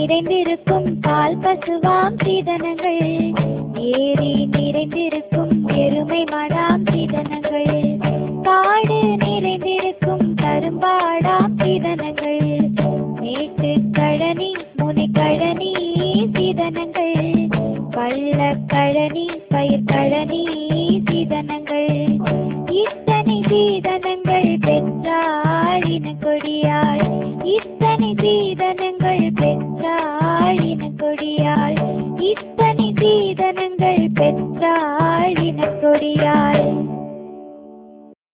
நிறைந்திருக்கும் பால் பசுவாம் சீதனங்கள் ஏரி நிறைந்திருக்கும் எருமை மடாம் சீதனங்கள் காடு நிறைந்திருக்கும் கரும்பாடாம் சீதனங்கள் மேட்டு கழனி முனைக்கழனி சீதனங்கள் பள்ளக்கழனி பயிர்கழனி சீதனங்கள் இத்தனை சீதனங்கள் பெற்றாள் இனக்கொடியாள் இத்தனை சீதனங்கள் பெற்றாள் இனக்கொடியாள் இத்தனை சீதனங்கள் பெற்றாள் இனக்கொடியாள்